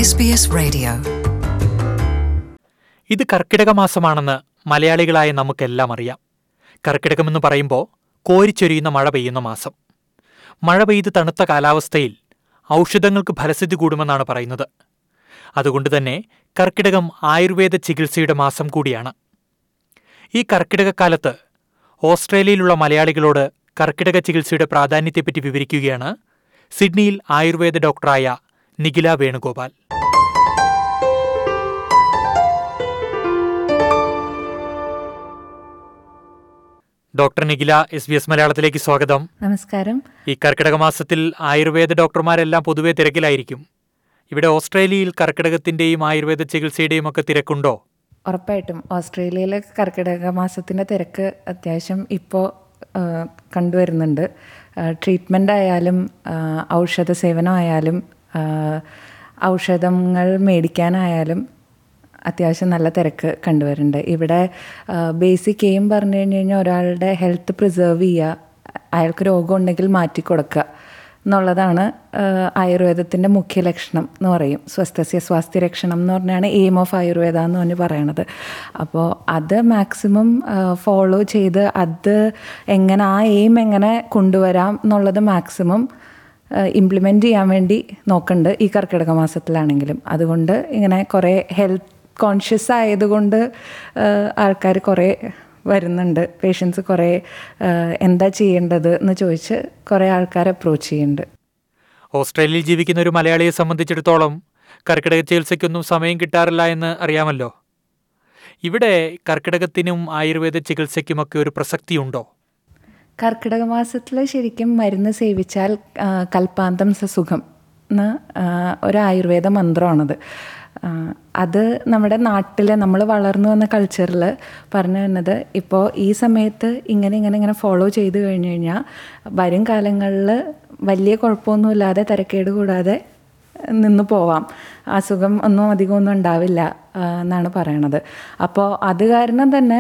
SBS Radio. ഇത് കർക്കിടക മാസമാണെന്ന് മലയാളികളായ നമുക്കെല്ലാം അറിയാം കർക്കിടകമെന്ന് പറയുമ്പോൾ കോരിച്ചൊരിയുന്ന മഴ പെയ്യുന്ന മാസം മഴ പെയ്ത് തണുത്ത കാലാവസ്ഥയിൽ ഔഷധങ്ങൾക്ക് ഫലസിദ്ധി കൂടുമെന്നാണ് പറയുന്നത് അതുകൊണ്ട് തന്നെ കർക്കിടകം ആയുർവേദ ചികിത്സയുടെ മാസം കൂടിയാണ് ഈ കർക്കിടകക്കാലത്ത് ഓസ്ട്രേലിയയിലുള്ള മലയാളികളോട് കർക്കിടക ചികിത്സയുടെ പ്രാധാന്യത്തെപ്പറ്റി വിവരിക്കുകയാണ് സിഡ്നിയിൽ ആയുർവേദ ഡോക്ടറായ Nikhila Venugopal doctor Nikhila S B S മലയാളത്തിലേക്ക് സ്വാഗതം നമസ്കാരം ഈ കർക്കിടക മാസത്തിൽ ആയുർവേദ ഡോക്ടർമാരെല്ലാം പൊതുവെ തിരക്കിലായിരിക്കും ഇവിടെ ഓസ്ട്രേലിയയിൽ കർക്കിടകത്തിന്റെയും ആയുർവേദ ചികിത്സയുടെയും ഒക്കെ തിരക്കുണ്ടോ ഉറപ്പായിട്ടും ഓസ്ട്രേലിയയിലെ കർക്കിടക മാസത്തിൻ്റെ തിരക്ക് അത്യാവശ്യം ഇപ്പോൾ കണ്ടുവരുന്നുണ്ട് ട്രീറ്റ്മെൻ്റ് ആയാലും ആ, ഔഷധ സേവനമായാലും ആ, ഔഷധങ്ങൾ മേടിക്കാനായാലും അത്യാവശ്യം നല്ല തിരക്ക് കണ്ടുവരുന്നുണ്ട് ഇവിടെ ബേസിക് എയിം പറഞ്ഞു കഴിഞ്ഞ് കഴിഞ്ഞാൽ ഒരാളുടെ ഹെൽത്ത് പ്രിസേർവ് ചെയ്യുക അയാൾക്ക് രോഗം ഉണ്ടെങ്കിൽ മാറ്റി കൊടുക്കുക എന്നുള്ളതാണ് ആയുർവേദത്തിൻ്റെ മുഖ്യ ലക്ഷണം എന്ന് പറയും സ്വസ്ഥസ്യ സ്വാസ്ഥ്യ ലക്ഷണം എന്ന് പറഞ്ഞാണ് എയിം ഓഫ് ആയുർവേദ എന്ന് പറഞ്ഞ് പറയണത് അപ്പോൾ അത് മാക്സിമം ഫോളോ ചെയ്ത് അത് എങ്ങനെ ആ എയിം എങ്ങനെ കൊണ്ടുവരാം എന്നുള്ളത് മാക്സിമം ഇംപ്ലിമെൻ്റ് ചെയ്യാൻ വേണ്ടി നോക്കുന്നുണ്ട് ഈ കർക്കിടക മാസത്തിലാണെങ്കിലും അതുകൊണ്ട് ഇങ്ങനെ കുറേ ഹെൽത്ത് കോൺഷ്യസ് ആയതുകൊണ്ട് ആൾക്കാർ കുറേ വരുന്നുണ്ട് പേഷ്യൻസ് കുറേ ആ, എന്താ ചെയ്യേണ്ടത് എന്ന് ചോദിച്ച് കുറേ ആൾക്കാർ അപ്രോച്ച് ചെയ്യുന്നുണ്ട് ഓസ്ട്രേലിയയിൽ ജീവിക്കുന്ന ഒരു മലയാളിയെ സംബന്ധിച്ചിടത്തോളം കർക്കിടക ചികിത്സയ്ക്കൊന്നും സമയം കിട്ടാറില്ല എന്ന് അറിയാമല്ലോ ഇവിടെ കർക്കിടകത്തിനും ആയുർവേദ ചികിത്സയ്ക്കുമൊക്കെ ഒരു പ്രസക്തിയുണ്ടോ കർക്കിടക മാസത്തിൽ ശരിക്കും മരുന്ന് സേവിച്ചാൽ ആ, കൽപ്പാന്തം സസുഖം എന്ന ആ, ഒരു ആയുർവേദ മന്ത്രമാണത് ആ, അത് നമ്മുടെ നാട്ടിൽ നമ്മൾ വളർന്നു വന്ന കൾച്ചറിൽ പറഞ്ഞു തന്നത് ഇപ്പോൾ ഈ സമയത്ത് ഇങ്ങനെ ഇങ്ങനെ ഇങ്ങനെ ഫോളോ ചെയ്ത് കഴിഞ്ഞ് കഴിഞ്ഞാൽ വരും കാലങ്ങളിൽ വലിയ കുഴപ്പമൊന്നുമില്ലാതെ തിരക്കേട് കൂടാതെ നിന്ന് പോവാം അസുഖം ഒന്നും അധികമൊന്നും ഉണ്ടാവില്ല ആ, എന്നാണ് പറയണത് അപ്പോൾ അത് കാരണം തന്നെ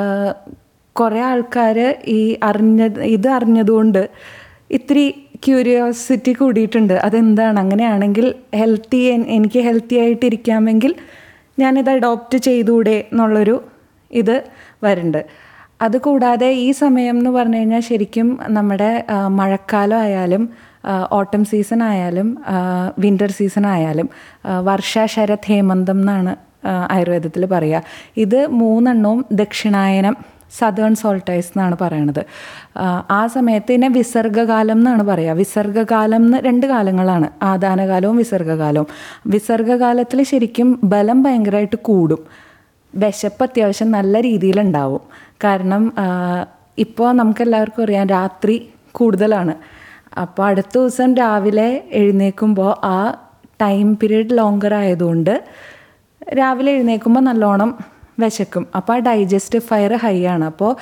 കുറേ ആൾക്കാർ ഈ അറിഞ്ഞ ഇത് അറിഞ്ഞതുകൊണ്ട് ഇത്തിരി ക്യൂരിയോസിറ്റി കൂടിയിട്ടുണ്ട് അതെന്താണ് അങ്ങനെയാണെങ്കിൽ ഹെൽത്തി എനിക്ക് ഹെൽത്തി ആയിട്ടിരിക്കാമെങ്കിൽ ഞാനിത് അഡോപ്റ്റ് ചെയ്തുകൂടെ എന്നുള്ളൊരു ഇത് വരുന്നുണ്ട് അതുകൂടാതെ ഈ സമയം എന്ന് പറഞ്ഞു കഴിഞ്ഞാൽ ശരിക്കും നമ്മുടെ ആ, മഴക്കാലം ആയാലും ഓട്ടം സീസൺ ആയാലും വിൻ്റർ സീസൺ ആയാലും ആ, വർഷ ശരത് ഹേമന്തം എന്നാണ് ആയുർവേദത്തിൽ പറയുക ഇത് മൂന്നെണ്ണവും ദക്ഷിണായനം സദേൺ സോൾട്ടൈസ് എന്നാണ് പറയണത് ആ, ആ സമയത്ത് ഇതിനെ വിസർഗകാലം എന്നാണ് പറയുക വിസർഗകാലം എന്ന് രണ്ട് കാലങ്ങളാണ് ആദാനകാലവും വിസർഗകാലവും വിസർഗകാലത്തിൽ ശരിക്കും ബലം ഭയങ്കരമായിട്ട് കൂടും വിശപ്പ് അത്യാവശ്യം നല്ല രീതിയിലുണ്ടാവും കാരണം ഇപ്പോൾ നമുക്കെല്ലാവർക്കും അറിയാം രാത്രി കൂടുതലാണ് അപ്പോൾ അടുത്ത ദിവസം രാവിലെ എഴുന്നേൽക്കുമ്പോൾ ആ ടൈം പീരീഡ് ലോങ്കർ ആയതുകൊണ്ട് രാവിലെ എഴുന്നേൽക്കുമ്പോൾ നല്ലോണം വിശക്കും അപ്പോൾ ആ ഡൈജസ്റ്റീവ് ഫയർ ഹൈ ആണ് അപ്പോൾ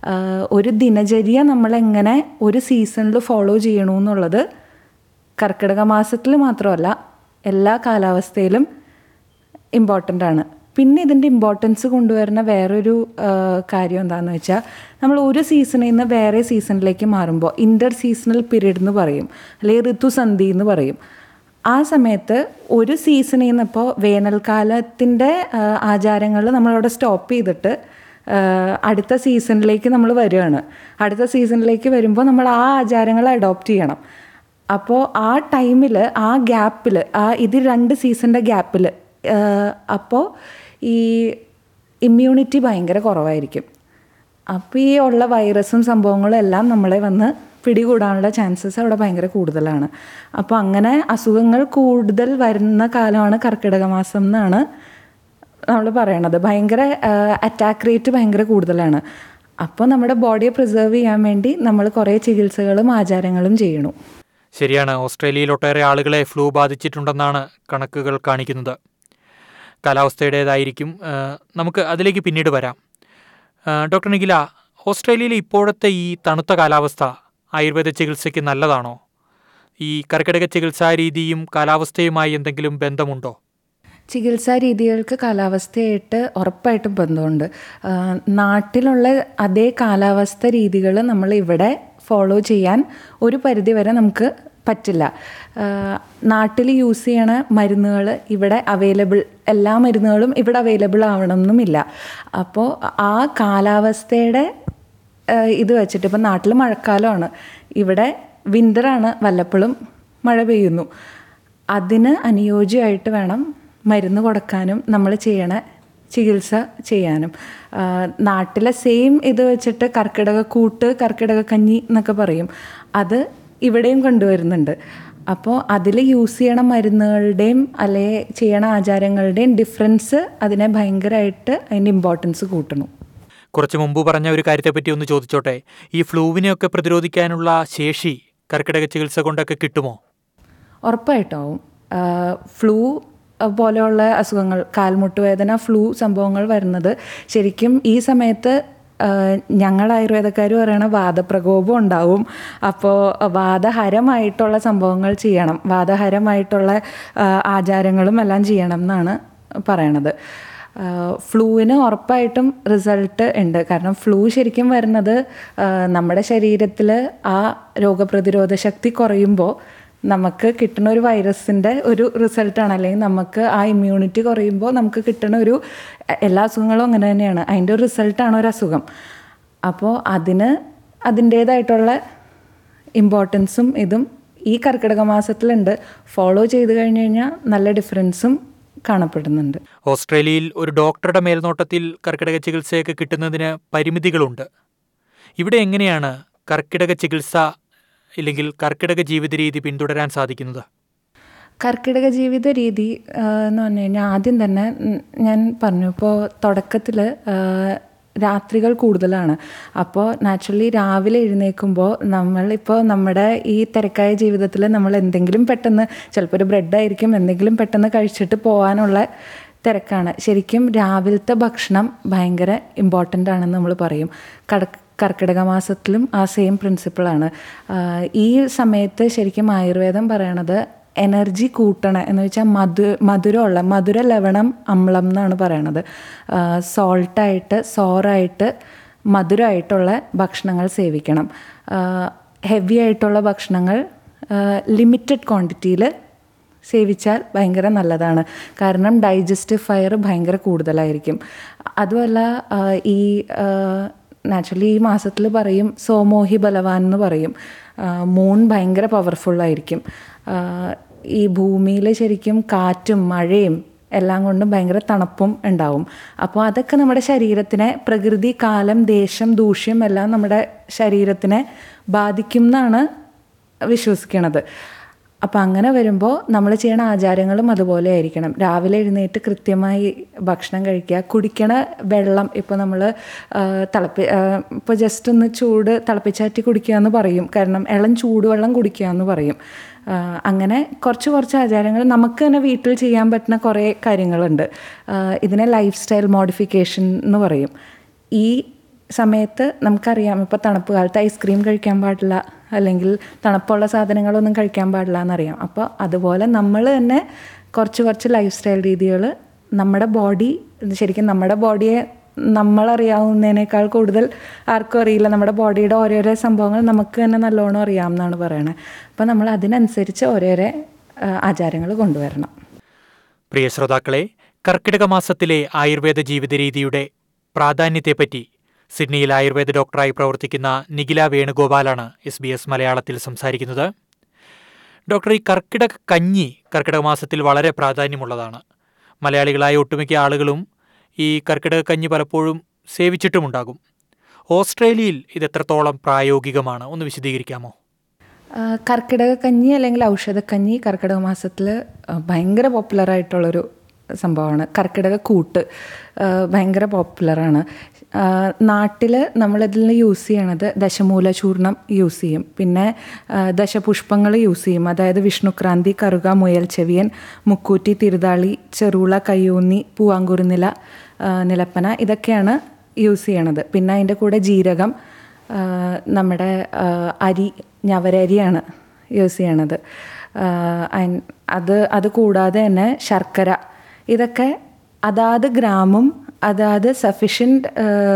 ഒരു ദിനചര്യ നമ്മളെങ്ങനെ ഒരു സീസണിൽ ഫോളോ ചെയ്യണമെന്നുള്ളത് കർക്കിടക മാസത്തിൽ മാത്രമല്ല എല്ലാ കാലാവസ്ഥയിലും ഇമ്പോർട്ടൻ്റ് ആണ് പിന്നെ ഇതിൻ്റെ ഇമ്പോർട്ടൻസ് കൊണ്ടുവരുന്ന വേറൊരു ആ, കാര്യം എന്താണെന്ന് വെച്ചാൽ നമ്മൾ ഒരു സീസണിൽ നിന്ന് വേറെ സീസണിലേക്ക് മാറുമ്പോൾ ഇൻ്റർ സീസണൽ പീരീഡ് എന്ന് പറയും അല്ലെങ്കിൽ ഋതുസന്ധി എന്ന് പറയും ആ സമയത്ത് ഒരു സീസണിൽ നിന്ന് ഇപ്പോൾ വേനൽക്കാലത്തിൻ്റെ ആചാരങ്ങൾ നമ്മളവിടെ സ്റ്റോപ്പ് ചെയ്തിട്ട് ആ, അടുത്ത സീസണിലേക്ക് നമ്മൾ വരികയാണ് അടുത്ത സീസണിലേക്ക് വരുമ്പോൾ നമ്മൾ ആ ആചാരങ്ങൾ അഡോപ്റ്റ് ചെയ്യണം അപ്പോൾ ആ ടൈമിൽ ആ ഗ്യാപ്പിൽ ആ ഇത് രണ്ട് സീസണിൻ്റെ ഗ്യാപ്പിൽ അപ്പോൾ ഈ ഇമ്മ്യൂണിറ്റി ഭയങ്കര കുറവായിരിക്കും അപ്പോൾ ഈ ഉള്ള വൈറസും സംഭവങ്ങളും എല്ലാം നമ്മളെ വന്ന് പിടികൂടാനുള്ള ചാൻസസ് അവിടെ ഭയങ്കര കൂടുതലാണ് അപ്പോൾ അങ്ങനെ അസുഖങ്ങൾ കൂടുതൽ വരുന്ന കാലമാണ് കർക്കിടക മാസം എന്നാണ് നമ്മൾ പറയണത് ഭയങ്കര അറ്റാക്ക് റേറ്റ് ഭയങ്കര കൂടുതലാണ് അപ്പോൾ നമ്മുടെ ബോഡിയെ പ്രിസർവ് ചെയ്യാൻ വേണ്ടി നമ്മൾ കുറേ ചികിത്സകളും ആചാരങ്ങളും ചെയ്യണു ശരിയാണ് ഓസ്ട്രേലിയയിൽ ഒട്ടേറെ ആളുകളെ ഫ്ലൂ ബാധിച്ചിട്ടുണ്ടെന്നാണ് കണക്കുകൾ കാണിക്കുന്നത് കാലാവസ്ഥയുടേതായിരിക്കും ആ, നമുക്ക് അതിലേക്ക് പിന്നീട് വരാം ആ, ഡോക്ടർ നിഖില ഓസ്ട്രേലിയയിലെ ഇപ്പോഴത്തെ ഈ തണുത്ത കാലാവസ്ഥ ആയുർവേദ ചികിത്സയ്ക്ക് നല്ലതാണോ ഈ കർക്കിടക ചികിത്സാ രീതിയും കാലാവസ്ഥയുമായി എന്തെങ്കിലും ബന്ധമുണ്ടോ ചികിത്സാ രീതികൾക്ക് കാലാവസ്ഥയായിട്ട് ഉറപ്പായിട്ടും ബന്ധമുണ്ട് ആ, നാട്ടിലുള്ള അതേ കാലാവസ്ഥ രീതികൾ നമ്മൾ ഇവിടെ ഫോളോ ചെയ്യാൻ ഒരു പരിധി വരെ നമുക്ക് പറ്റില്ല നാട്ടിൽ യൂസ് ചെയ്യണ മരുന്നുകൾ ഇവിടെ അവൈലബിൾ എല്ലാ മരുന്നുകളും ഇവിടെ അവൈലബിൾ ആവണമെന്നുമില്ല അപ്പോൾ ആ കാലാവസ്ഥയുടെ ഏഹ് ഇത് വെച്ചിട്ട് ഇപ്പം നാട്ടിൽ മഴക്കാലമാണ് ഇവിടെ വിൻ്ററാണ് വല്ലപ്പോഴും മഴ പെയ്യുന്നു അതിന് അനുയോജ്യമായിട്ട് വേണം മരുന്ന് കൊടുക്കാനും നമ്മൾ ചെയ്യണ ചികിത്സ ചെയ്യാനും ആഹ് നാട്ടിലെ സെയിം ഇത് വെച്ചിട്ട് കർക്കിടക കൂട്ട് കർക്കിടക കഞ്ഞി എന്നൊക്കെ പറയും അത് ഇവിടെയും കൊണ്ടുവരുന്നുണ്ട് അപ്പോൾ അതിൽ യൂസ് ചെയ്യണ മരുന്നുകളുടെയും അല്ലെ ചെയ്യണ ആചാരങ്ങളുടെയും ഡിഫറൻസ് അതിനെ ഭയങ്കരമായിട്ട് അതിൻ്റെ ഇമ്പോർട്ടൻസ് കൂട്ടണം കുറച്ച് മുമ്പ് പറഞ്ഞ ഒരു കാര്യത്തെപ്പറ്റി ഒന്ന് ചോദിച്ചോട്ടെ ഈ ഫ്ലൂവിനെയൊക്കെ പ്രതിരോധിക്കാനുള്ള ശേഷി കർക്കിടക ചികിത്സ കൊണ്ടൊക്കെ കിട്ടുമോ ഉറപ്പായിട്ടും ഫ്ലൂ പോലെയുള്ള അസുഖങ്ങൾ കാൽമുട്ട് വേദന ഫ്ലൂ സംഭവങ്ങൾ വരുന്നത് ശരിക്കും ഈ സമയത്ത് ആ, ഞങ്ങൾ ആയുർവേദക്കാർ പറയണ വാദപ്രകോപം ഉണ്ടാവും അപ്പോൾ വാദഹരമായിട്ടുള്ള സംഭവങ്ങൾ ചെയ്യണം വാദഹരമായിട്ടുള്ള ആ, ആചാരങ്ങളും എല്ലാം ചെയ്യണം എന്നാണ് പറയണത് ഫ്ലൂവിന് ഉറപ്പായിട്ടും റിസൾട്ട് ഉണ്ട് കാരണം ഫ്ലൂ ശരിക്കും വരുന്നത് ആ, നമ്മുടെ ശരീരത്തിൽ ആ രോഗപ്രതിരോധ ശക്തി കുറയുമ്പോൾ നമുക്ക് കിട്ടുന്ന ഒരു വൈറസിൻ്റെ ഒരു റിസൾട്ടാണ് അല്ലെങ്കിൽ നമുക്ക് ആ ഇമ്മ്യൂണിറ്റി കുറയുമ്പോൾ നമുക്ക് കിട്ടുന്ന ഒരു എല്ലാ അസുഖങ്ങളും അങ്ങനെ തന്നെയാണ് അതിൻ്റെ ഒരു റിസൾട്ടാണ് ഒരു അസുഖം അപ്പോൾ അതിന് അതിൻ്റേതായിട്ടുള്ള ഇമ്പോർട്ടൻസും ഇതും ഈ കർക്കിടക മാസത്തിലുണ്ട് ഫോളോ ചെയ്ത് കഴിഞ്ഞ് കഴിഞ്ഞാൽ നല്ല ഡിഫറൻസും കാണപ്പെടുന്നുണ്ട് ഓസ്ട്രേലിയയിൽ ഒരു ഡോക്ടറുടെ മേൽനോട്ടത്തിൽ കർക്കിടക ചികിത്സയൊക്കെ കിട്ടുന്നതിന് പരിമിതികളുണ്ട് ഇവിടെ എങ്ങനെയാണ് കർക്കിടക ചികിത്സ ഇല്ലെങ്കിൽ കർക്കിടക ജീവിത രീതി പിന്തുടരാൻ സാധിക്കുന്നത് കർക്കിടക ജീവിത രീതി ആ, എന്ന് പറഞ്ഞു കഴിഞ്ഞാൽ ആദ്യം തന്നെ ഉം, ഞാൻ പറഞ്ഞു ഇപ്പോൾ തുടക്കത്തിൽ രാത്രികൾ കൂടുതലാണ് അപ്പോൾ നാച്ചുറലി രാവിലെ എഴുന്നേൽക്കുമ്പോൾ നമ്മളിപ്പോൾ നമ്മുടെ ഈ തിരക്കായ ജീവിതത്തിൽ നമ്മൾ എന്തെങ്കിലും പെട്ടെന്ന് ചിലപ്പോൾ ഒരു ബ്രെഡായിരിക്കും എന്തെങ്കിലും പെട്ടെന്ന് കഴിച്ചിട്ട് പോകാനുള്ള തിരക്കാണ് ശരിക്കും രാവിലത്തെ ഭക്ഷണം ഭയങ്കര ഇമ്പോർട്ടൻ്റ് ആണെന്ന് നമ്മൾ പറയും കട കർക്കിടക മാസത്തിലും ആ സെയിം പ്രിൻസിപ്പിളാണ് ഈ സമയത്ത് ശരിക്കും ആയുർവേദം പറയണത് എനർജി കൂട്ടണം എന്ന് വെച്ചാൽ മധു മധുരമുള്ള മധുര ലവണം അമ്ലം എന്നാണ് പറയണത് സോൾട്ടായിട്ട് സോറായിട്ട് മധുരമായിട്ടുള്ള ഭക്ഷണങ്ങൾ സേവിക്കണം ഹെവി ആയിട്ടുള്ള ഭക്ഷണങ്ങൾ ലിമിറ്റഡ് ക്വാണ്ടിറ്റിയിൽ സേവിച്ചാൽ ഭയങ്കര നല്ലതാണ് കാരണം ഡൈജസ്റ്റീവ് ഫയർ ഭയങ്കര കൂടുതലായിരിക്കും അതുമല്ല ആ, ഈ നാച്ചുറലി ഈ മാസത്തിൽ പറയും സോമോഹി ബലവാൻ എന്ന് പറയും മൂൺ ഭയങ്കര പവർഫുള്ളായിരിക്കും ഈ ഭൂമിയിൽ ശരിക്കും കാറ്റും മഴയും എല്ലാം കൊണ്ടും ഭയങ്കര തണുപ്പും ഉണ്ടാവും അപ്പോൾ അതൊക്കെ നമ്മുടെ ശരീരത്തിനെ പ്രകൃതി കാലം ദേശം ദൂഷ്യം എല്ലാം നമ്മുടെ ശരീരത്തിനെ ബാധിക്കും എന്നാണ് വിശ്വസിക്കണത് അപ്പം അങ്ങനെ വരുമ്പോൾ നമ്മൾ ചെയ്യണ ആചാരങ്ങളും അതുപോലെ ആയിരിക്കണം രാവിലെ എഴുന്നേറ്റ് കൃത്യമായി ഭക്ഷണം കഴിക്കുക കുടിക്കണ വെള്ളം ഇപ്പോൾ നമ്മൾ തിളപ്പി ഇപ്പോൾ ജസ്റ്റ് ഒന്ന് ചൂട് തിളപ്പിച്ചാറ്റി കുടിക്കുക എന്ന് പറയും കാരണം ഇളം ചൂടുവെള്ളം കുടിക്കുക എന്ന് പറയും ആ, അങ്ങനെ കുറച്ച് കുറച്ച് ആചാരങ്ങൾ നമുക്ക് തന്നെ വീട്ടിൽ ചെയ്യാൻ പറ്റുന്ന കുറേ കാര്യങ്ങളുണ്ട് ആ, ഇതിനെ ലൈഫ് സ്റ്റൈൽ മോഡിഫിക്കേഷൻ എന്ന് പറയും ഈ സമയത്ത് നമുക്കറിയാം ഇപ്പോൾ തണുപ്പ് കാലത്ത് ഐസ്ക്രീം കഴിക്കാൻ പാടില്ല അല്ലെങ്കിൽ തണുപ്പുള്ള സാധനങ്ങളൊന്നും കഴിക്കാൻ പാടില്ല എന്നറിയാം അപ്പോൾ അതുപോലെ നമ്മൾ തന്നെ കുറച്ച് കുറച്ച് ലൈഫ് സ്റ്റൈൽ രീതികൾ നമ്മുടെ ബോഡി ശരിക്കും നമ്മുടെ ബോഡിയെ നമ്മളറിയാവുന്നതിനേക്കാൾ കൂടുതൽ ആർക്കും അറിയില്ല നമ്മുടെ ബോഡിയുടെ ഓരോരോ സംഭവങ്ങൾ നമുക്ക് തന്നെ നല്ലോണം അറിയാമെന്നാണ് പറയണത് അപ്പോൾ നമ്മൾ അതിനനുസരിച്ച് ഓരോരോ ആചാരങ്ങൾ കൊണ്ടുവരണം പ്രിയ ശ്രോതാക്കളെ കർക്കിടക മാസത്തിലെ ആയുർവേദ ജീവിത രീതിയുടെ പ്രാധാന്യത്തെപ്പറ്റി സിഡ്നിയിൽ ആയുർവേദ ഡോക്ടറായി പ്രവർത്തിക്കുന്ന നിഖില വേണുഗോപാലാണ് എസ് ബി എസ് മലയാളത്തിൽ സംസാരിക്കുന്നത് ഡോക്ടർ ഈ കർക്കിടക കഞ്ഞി കർക്കിടക മാസത്തിൽ വളരെ പ്രാധാന്യമുള്ളതാണ് മലയാളികളായ ഒട്ടുമിക്ക ആളുകളും ഈ കർക്കിടക കഞ്ഞി പലപ്പോഴും സേവിച്ചിട്ടുമുണ്ടാകും ഓസ്ട്രേലിയയിൽ ഇത് എത്രത്തോളം പ്രായോഗികമാണ് ഒന്ന് വിശദീകരിക്കാമോ ആ, കർക്കിടക കഞ്ഞി അല്ലെങ്കിൽ ഔഷധക്കഞ്ഞി കർക്കിടക മാസത്തിൽ ഭയങ്കര പോപ്പുലറായിട്ടുള്ളൊരു സംഭവമാണ് കർക്കിടക കൂട്ട് ആ, ഭയങ്കര പോപ്പുലറാണ് നാട്ടിൽ നമ്മളിതിൽ യൂസ് ചെയ്യണത് ദശമൂല ചൂർണം യൂസ് ചെയ്യും പിന്നെ ആ, ദശപുഷ്പങ്ങൾ യൂസ് ചെയ്യും അതായത് വിഷ്ണുക്രാന്തി കറുക മുയൽ ചെവിയൻ മുക്കൂറ്റി തിരുതാളി ചെറുള കയ്യൂന്നി പൂവാങ്കുറുനില ആ, നിലപ്പന ഇതൊക്കെയാണ് യൂസ് ചെയ്യണത് പിന്നെ അതിൻ്റെ കൂടെ ജീരകം ആ, നമ്മുടെ ആ, അരി ഞവരരിയാണ് യൂസ് ചെയ്യണത് ആ, അൻ- അത് അത് കൂടാതെ തന്നെ ശർക്കര ഇതൊക്കെ അതാത് ഗ്രാമും അതാത് സഫിഷ്യൻറ്റ്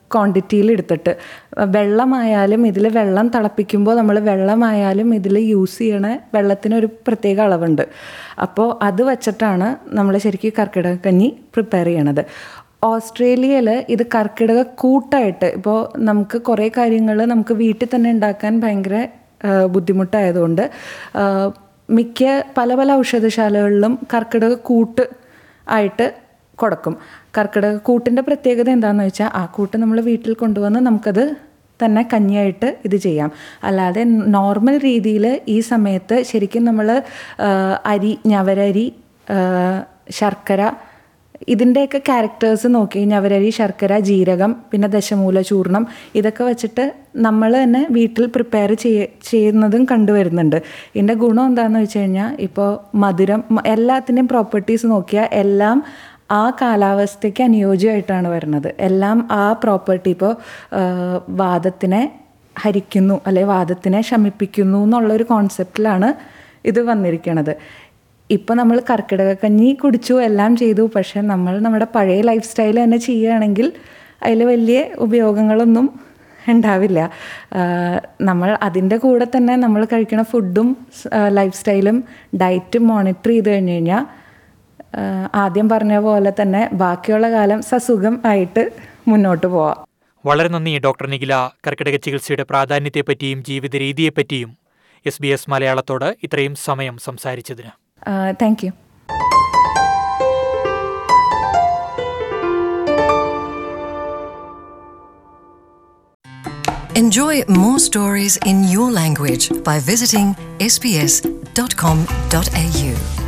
ക്വാണ്ടിറ്റിയിൽ എടുത്തിട്ട് വെള്ളമായാലും ഇതിൽ വെള്ളം തിളപ്പിക്കുമ്പോൾ നമ്മൾ വെള്ളമായാലും ഇതിൽ യൂസ് ചെയ്യണ വെള്ളത്തിനൊരു പ്രത്യേക അളവുണ്ട് അപ്പോൾ അത് വച്ചിട്ടാണ് നമ്മൾ ശരിക്കും കർക്കിടക കഞ്ഞി പ്രിപ്പയർ ചെയ്യണത് ഓസ്ട്രേലിയയിൽ ഇത് കർക്കിടക കൂട്ടായിട്ട് ഇപ്പോൾ നമുക്ക് കുറേ കാര്യങ്ങൾ നമുക്ക് വീട്ടിൽ തന്നെ ഉണ്ടാക്കാൻ ഭയങ്കര ആ, ബുദ്ധിമുട്ടായതുകൊണ്ട് ആ, മിക്ക പല പല ഔഷധശാലകളിലും കർക്കിടക കൂട്ട് ആയിട്ട് കൊടുക്കും കർക്കിടക കൂട്ടിൻ്റെ പ്രത്യേകത എന്താണെന്ന് വെച്ചാൽ ആ കൂട്ട് നമ്മൾ വീട്ടിൽ കൊണ്ടുവന്ന് നമുക്കത് തന്നെ കഞ്ഞിയായിട്ട് ഇത് ചെയ്യാം അല്ലാതെ നോർമൽ രീതിയിൽ ഈ സമയത്ത് ശരിക്കും നമ്മൾ അരി ഞവരരി ആ, ശർക്കര ഇതിൻ്റെയൊക്കെ ക്യാരക്ടേഴ്സ് നോക്കി ഞവരരി ശർക്കര ജീരകം പിന്നെ ദശമൂല ചൂർണം ഇതൊക്കെ വെച്ചിട്ട് നമ്മൾ തന്നെ വീട്ടിൽ പ്രിപ്പയർ ചെയ്യ ചെയ്യുന്നതും കണ്ടുവരുന്നുണ്ട് ഇതിൻ്റെ ഗുണം എന്താണെന്ന് വെച്ച് കഴിഞ്ഞാൽ ഇപ്പോൾ മധുരം മ- എല്ലാത്തിൻ്റെയും പ്രോപ്പർട്ടീസ് നോക്കിയാൽ എല്ലാം ആ കാലാവസ്ഥയ്ക്ക് അനുയോജ്യമായിട്ടാണ് വരുന്നത് എല്ലാം ആ പ്രോപ്പർട്ടി ഇപ്പോൾ വാദത്തിനെ ഹരിക്കുന്നു അല്ലെ വാദത്തിനെ ശമിപ്പിക്കുന്നു എന്നുള്ളൊരു കോൺസെപ്റ്റിലാണ് ഇത് വന്നിരിക്കുന്നത് ഇപ്പം നമ്മൾ കർക്കിടക കഞ്ഞി കുടിച്ചു എല്ലാം ചെയ്തു പക്ഷെ നമ്മൾ നമ്മുടെ പഴയ ലൈഫ് സ്റ്റൈൽ തന്നെ ചെയ്യുകയാണെങ്കിൽ അതിൽ വലിയ ഉപയോഗങ്ങളൊന്നും ഉണ്ടാവില്ല ആഹ് നമ്മൾ അതിൻ്റെ കൂടെ തന്നെ നമ്മൾ കഴിക്കുന്ന ഫുഡും ലൈഫ് സ്റ്റൈലും ഡയറ്റും മോണിറ്റർ ചെയ്ത് കഴിഞ്ഞ് കഴിഞ്ഞാൽ ആഹ് ആദ്യം പറഞ്ഞ പോലെ തന്നെ ബാക്കിയുള്ള കാലം സസുഖം ആയിട്ട് മുന്നോട്ട് പോവാം വളരെ നന്ദി ഡോക്ടർ നിഖില കർക്കിടക ചികിത്സയുടെ പ്രാധാന്യത്തെപ്പറ്റിയും ജീവിത രീതിയെപ്പറ്റിയും എസ് ബി എസ് മലയാളത്തോട് ഇത്രയും സമയം സംസാരിച്ചതിന് thank you Enjoy more stories in your language by visiting sbs.com.au.